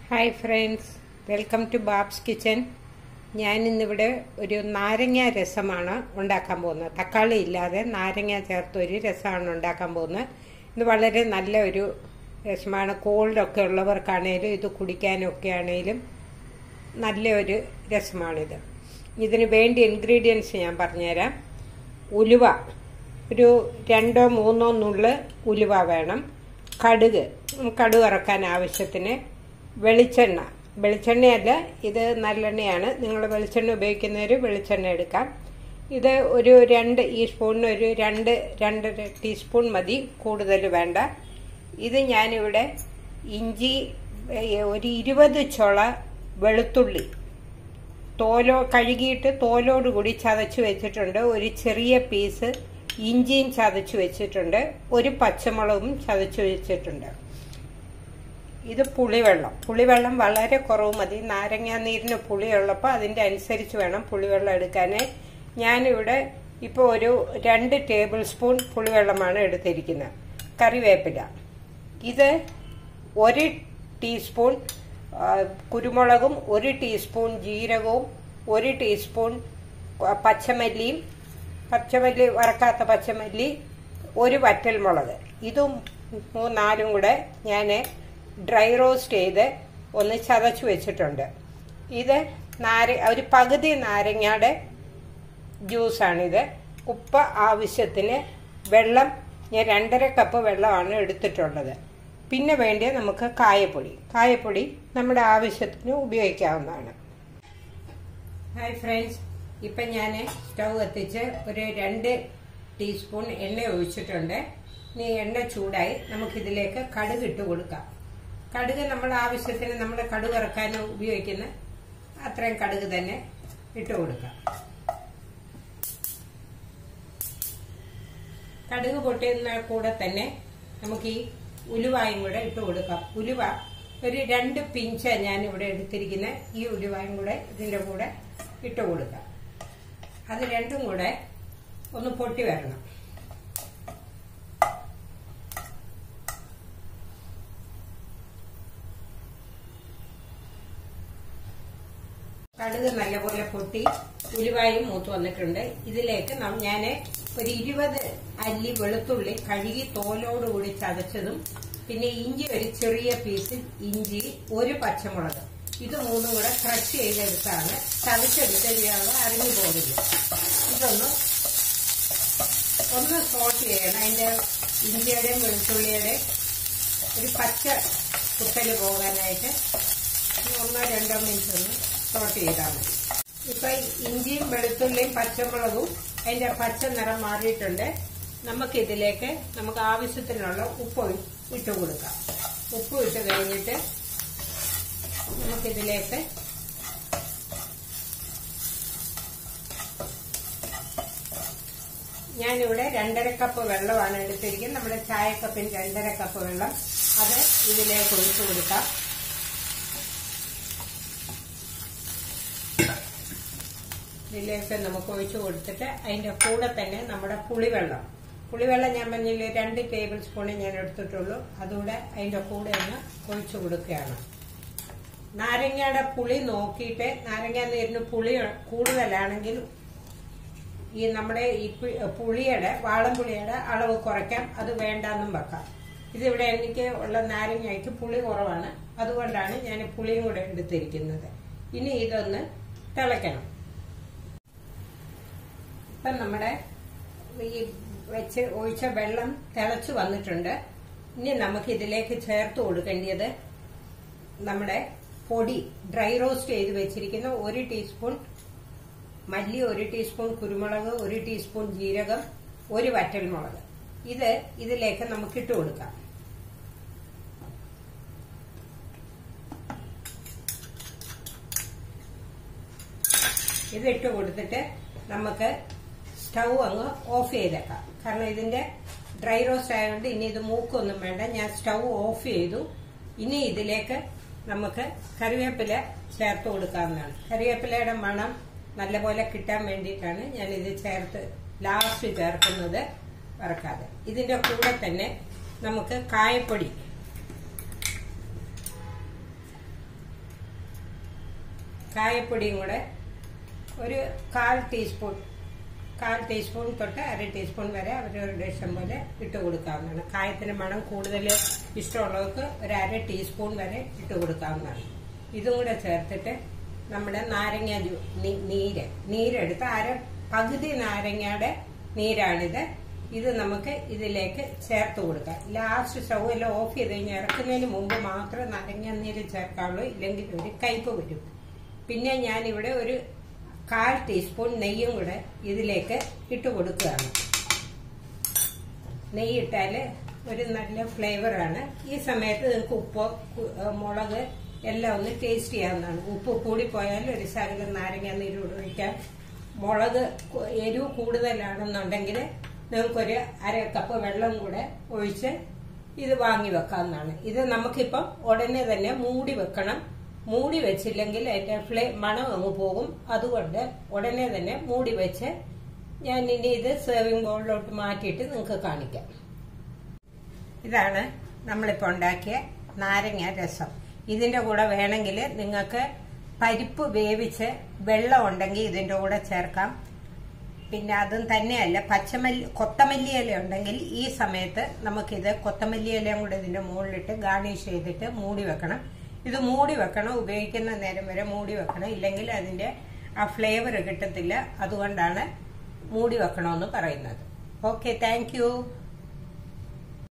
hi friends welcome to Bab's kitchen ഞാൻ ഇന്നിവിടെ ഒരു നാരങ്ങ രസമാണ് ഉണ്ടാക്കാൻ പോകുന്നത് തക്കാളി ഇല്ലാതെ നാരങ്ങ ചേർത്ത് ഒരു രസമാണ് ഉണ്ടാക്കാൻ പോകുന്നത് ഇത് വളരെ നല്ല ഒരു രസമാണ് കോൾഡൊക്കെ ഉള്ളവർക്കാണേലും ഇത് കുടിക്കാനൊക്കെ ആണേലും നല്ല ഒരു രസമാണിത് ഇതിന് വേണ്ട ഇൻഗ്രീഡിയൻസ് ഞാൻ പറഞ്ഞുതരാം ഉലുവ ഒരു രണ്ടോ മൂന്നോ നുള്ള് ഉലുവ വേണം കടുക് കടുക് ഇറക്കാൻ ആവശ്യത്തിന് വെളിച്ചെണ്ണ വെളിച്ചെണ്ണയല്ല ഇത് നല്ലെണ്ണയാണ് നിങ്ങൾ വെളിച്ചെണ്ണ ഉപയോഗിക്കുന്നവർ വെളിച്ചെണ്ണ എടുക്കാം ഇത് ഒരു രണ്ട് ഈ സ്പൂണിന് ഒരു രണ്ട് രണ്ടര ടീസ്പൂൺ മതി കൂടുതൽ വേണ്ട ഇത് ഞാനിവിടെ ഇഞ്ചി ഒരു ഇരുപത് ചുള വെളുത്തുള്ളി തോലോ കഴുകിയിട്ട് തോലോട് കൂടി ചതച്ച് വെച്ചിട്ടുണ്ട് ഒരു ചെറിയ പീസ് ഇഞ്ചിയും ചതച്ച് വെച്ചിട്ടുണ്ട് ഒരു പച്ചമുളകും ചതച്ച് വെച്ചിട്ടുണ്ട് ഇത് പുളിവെള്ളം പുളിവെള്ളം വളരെ കുറവ് മതി നാരങ്ങാ നീരിന് പുളിയുള്ളപ്പോൾ അതിൻ്റെ അനുസരിച്ച് വേണം പുളിവെള്ളം എടുക്കാൻ ഞാനിവിടെ ഇപ്പോൾ ഒരു രണ്ട് ടേബിൾ സ്പൂൺ പുളിവെള്ളമാണ് എടുത്തിരിക്കുന്നത് കറിവേപ്പില ഇത് ഒരു ടീസ്പൂൺ കുരുമുളകും ഒരു ടീസ്പൂൺ ജീരകവും ഒരു ടീസ്പൂൺ പച്ചമല്ലിയും പച്ചമല്ലി വറക്കാത്ത പച്ചമല്ലി ഒരു വറ്റൽമുളക് ഇതും നാലും കൂടെ ഞാൻ ഡ്രൈ റോസ്റ്റ് ചെയ്ത് ഒന്ന് ചതച്ച് വെച്ചിട്ടുണ്ട് ഇത് നാര ഒരു പകുതി നാരങ്ങയുടെ ജ്യൂസാണിത് ഉപ്പ് ആവശ്യത്തിന് വെള്ളം ഞാൻ രണ്ടര കപ്പ് വെള്ളമാണ് എടുത്തിട്ടുള്ളത് പിന്നെ വേണ്ടിയ നമുക്ക് കായപ്പൊടി കായപ്പൊടി നമ്മുടെ ആവശ്യത്തിന് ഉപയോഗിക്കാവുന്നതാണ് ഹായ് ഫ്രണ്ട്സ് ഇപ്പം ഞാൻ സ്റ്റൗ കത്തിച്ച് ഒരു രണ്ട് ടീസ്പൂൺ എണ്ണ ഒഴിച്ചിട്ടുണ്ട് ഇനി എണ്ണ ചൂടായി നമുക്കിതിലേക്ക് കടുക് ഇട്ട് കൊടുക്കാം കടുക് നമ്മുടെ ആവശ്യത്തിന് നമ്മൾ കടുക് ഇറക്കാൻ ഉപയോഗിക്കുന്ന അത്രയും കടുക് തന്നെ ഇട്ട് കൊടുക്കാം കടുക് പൊട്ടിയുന്ന കൂടെ തന്നെ നമുക്ക് ഈ ഉലുവായും കൂടെ ഇട്ട് കൊടുക്കാം ഉലുവ ഒരു രണ്ട് പിഞ്ച ഞാൻ ഇവിടെ എടുത്തിരിക്കുന്ന ഈ ഉലുവായും കൂടെ ഇതിന്റെ കൂടെ ഇട്ട് കൊടുക്കാം അത് രണ്ടും കൂടെ ഒന്ന് പൊട്ടി വരണം കടുക് നല്ലപോലെ പൊട്ടി ഉലുവായും മൂത്ത് വന്നിട്ടുണ്ട് ഇതിലേക്ക് ഞാൻ ഒരു ഇരുപത് അല്ലി വെളുത്തുള്ളി കഴുകി തോലോടുകൂടി ചതച്ചതും പിന്നെ ഇഞ്ചി ഒരു ചെറിയ പീസ് ഇഞ്ചി ഒരു പച്ചമുളക് ഇത് മൂന്നും കൂടെ ക്രഷ് ചെയ്തെടുത്താണ് ചതച്ചെടുത്ത് ചെയ്യാതെ അരിഞ്ഞു പോകില്ല ഇതൊന്ന് ഒന്ന് സോട്ട് ചെയ്യണം അതിന്റെ ഇഞ്ചിയുടെയും വെളുത്തുള്ളിയുടെയും ഒരു പച്ച കുത്തല് പോകാനായിട്ട് ഒന്നോ രണ്ടോ മിനിറ്റ് ഒന്ന് സോട്ട് ചെയ്താൽ മതി ഇപ്പൊ ഇഞ്ചിയും വെളുത്തുള്ളിയും പച്ചമുളകും അതിന്റെ പച്ച നിറം മാറിയിട്ടുണ്ട് നമുക്ക് ഇതിലേക്ക് നമുക്ക് ആവശ്യത്തിനുള്ള ഉപ്പ് ഇട്ട് കൊടുക്കാം ഉപ്പ് ഇട്ട് കഴിഞ്ഞിട്ട് നമുക്കിതിലേക്ക് ഞാനിവിടെ രണ്ടര കപ്പ് വെള്ളമാണ് എടുത്തിരിക്കുന്നത് നമ്മുടെ ചായക്കപ്പിന് രണ്ടര കപ്പ് വെള്ളം അത് ഇതിലേക്ക് ഒഴിച്ചു കൊടുക്കാം ഇതിലേക്ക് നമുക്ക് ഒഴിച്ചു കൊടുത്തിട്ട് അതിന്റെ കൂടെ തന്നെ നമ്മുടെ പുളിവെള്ളം പുളിവെള്ളം ഞാൻ പറഞ്ഞില്ലേ രണ്ട് ടേബിൾ സ്പൂണേ ഞാൻ എടുത്തിട്ടുള്ളൂ അതുകൂടെ അതിന്റെ കൂടെ ഒന്ന് ഒഴിച്ചു കൊടുക്കുകയാണ് നാരങ്ങയുടെ പുളി നോക്കിയിട്ട് നാരങ്ങ നീരിന് പുളി കൂടുതലാണെങ്കിൽ ഈ നമ്മുടെ ഈ പുളിയുടെ വാളംപുളിയുടെ അളവ് കുറയ്ക്കാം അത് വേണ്ടാന്നും വെക്കാം ഇതിവിടെ എനിക്ക് ഉള്ള നാരങ്ങയ്ക്ക് പുളി കുറവാണ് അതുകൊണ്ടാണ് ഞാൻ പുളിയും കൂടെ എടുത്തിരിക്കുന്നത് ഇനി ഇതൊന്ന് തിളയ്ക്കണം ഇപ്പം നമ്മുടെ ഈ വെച്ച് ഒഴിച്ച വെള്ളം തിളച്ചു വന്നിട്ടുണ്ട് ഇനി നമുക്ക് ഇതിലേക്ക് ചേർത്ത് കൊടുക്കേണ്ടത് നമ്മുടെ പൊടി ഡ്രൈ റോസ്റ്റ് ചെയ്ത് വെച്ചിരിക്കുന്ന ഒരു ടീസ്പൂൺ മല്ലി ഒരു ടീസ്പൂൺ കുരുമുളക് ഒരു ടീസ്പൂൺ ജീരകം ഒരു വറ്റൽമുളക് ഇത് ഇതിലേക്ക് നമുക്ക് ഇട്ട് കൊടുക്കാം ഇതിട്ട് കൊടുത്തിട്ട് നമുക്ക് സ്റ്റൗ അങ്ങ് ഓഫ് ചെയ്തേക്കാം കാരണം ഇതിന്റെ ഡ്രൈ റോസ്റ്റ് ആയതുകൊണ്ട് ഇനി ഇത് മൂക്കൊന്നും വേണ്ട ഞാൻ സ്റ്റൗ ഓഫ് ചെയ്തു ഇനി ഇതിലേക്ക് നമുക്ക് കറിവേപ്പില ചേർത്ത് കൊടുക്കാവുന്നതാണ് കറിവേപ്പിലയുടെ മണം നല്ലപോലെ കിട്ടാൻ വേണ്ടിയിട്ടാണ് ഞാൻ ഇത് ചേർത്ത് ലാസ്റ്റ് ചേർക്കുന്നത് വറക്കാതെ ഇതിന്റെ കൂടെ തന്നെ നമുക്ക് കായപ്പൊടി കായപ്പൊടിയും കൂടെ ഒരു കാൽ ടീസ്പൂൺ കാൽ ടീസ്പൂൺ തൊട്ട് അര ടീസ്പൂൺ വരെ അവരവരുടെ ഇഷ്ടം പോലെ ഇട്ട് കൊടുക്കാവുന്നതാണ് കായത്തിന് മണം കൂടുതൽ ഇഷ്ടമുള്ളവർക്ക് ഒരു അര ടീസ്പൂൺ വരെ ഇട്ട് കൊടുക്കാവുന്നതാണ് ഇതും കൂടെ ചേർത്തിട്ട് നമ്മുടെ നാരങ്ങ ജ്യൂ നീ- നീര് നീരെടുത്ത് അര പകുതി നാരങ്ങയുടെ നീരാണിത് ഇത് നമുക്ക് ഇതിലേക്ക് ചേർത്ത് കൊടുക്കാം ലാസ്റ്റ് സ്റ്റൗ എല്ലാം ഓഫ് ചെയ്ത് കഴിഞ്ഞ് ഇറക്കുന്നതിന് മുമ്പ് മാത്രമേ നാരങ്ങ നീര് ചേർക്കാവുള്ളൂ ഇല്ലെങ്കിൽ ഒരു കയ്പ് വരും പിന്നെ ഞാനിവിടെ ഒരു കാൽ ടീസ്പൂൺ നെയ്യും കൂടെ ഇതിലേക്ക് ഇട്ട് കൊടുക്കുകയാണ് നെയ്യിട്ടാൽ ഒരു നല്ല ഫ്ലേവറാണ് ഈ സമയത്ത് നിങ്ങൾക്ക് ഉപ്പ് കു- ഏ, മുളക് എല്ലാം ഒന്ന് ടേസ്റ്റ് ചെയ്യാവുന്നതാണ് ഉപ്പ് കൂടിപ്പോയാൽ ഒരു ശകലം നാരങ്ങ നീര് കൂടെ ഒഴിക്കാം മുളക് കു- എരിവ് കൂടുതലാണെന്നുണ്ടെങ്കിൽ നിങ്ങൾക്കൊരു അര കപ്പ് വെള്ളം കൂടെ ഒഴിച്ച് ഇത് വാങ്ങി വെക്കാവുന്നതാണ് ഇത് നമുക്കിപ്പം ഉടനെ തന്നെ മൂടി വെക്കണം മൂടി വെച്ചില്ലെങ്കിൽ അതിന്റെ ഫ്ലേ മണം അങ്ങ് പോകും അതുകൊണ്ട് ഉടനെ തന്നെ മൂടി വെച്ച് ഞാൻ ഇനി ഇത് സേവിംഗ് ബൗളിലോട്ട് മാറ്റിയിട്ട് നിങ്ങൾക്ക് കാണിക്കാം ഇതാണ് നമ്മളിപ്പോൾ ഉണ്ടാക്കിയ നാരങ്ങ രസം ഇതിന്റെ കൂടെ വേണമെങ്കിൽ നിങ്ങൾക്ക് പരിപ്പ് വേവിച്ച് വെള്ളം ഉണ്ടെങ്കിൽ ഇതിന്റെ കൂടെ ചേർക്കാം പിന്നെ അതും തന്നെയല്ല പച്ചമല്ലി കൊത്തമല്ലി ഇല ഉണ്ടെങ്കിൽ ഈ സമയത്ത് നമുക്കിത് കൊത്തമല്ലി ഇലയും കൂടെ ഇതിന്റെ മുകളിലിട്ട് ഗാർണിഷ് ചെയ്തിട്ട് മൂടി വെക്കണം ഇത് മൂടി വെക്കണം ഉപയോഗിക്കുന്ന നേരം വരെ മൂടി വെക്കണം ഇല്ലെങ്കിൽ അതിന്റെ ആ ഫ്ലേവർ കിട്ടത്തില്ല അതുകൊണ്ടാണ് മൂടി വെക്കണമെന്ന് പറയുന്നത് ഓക്കെ താങ്ക്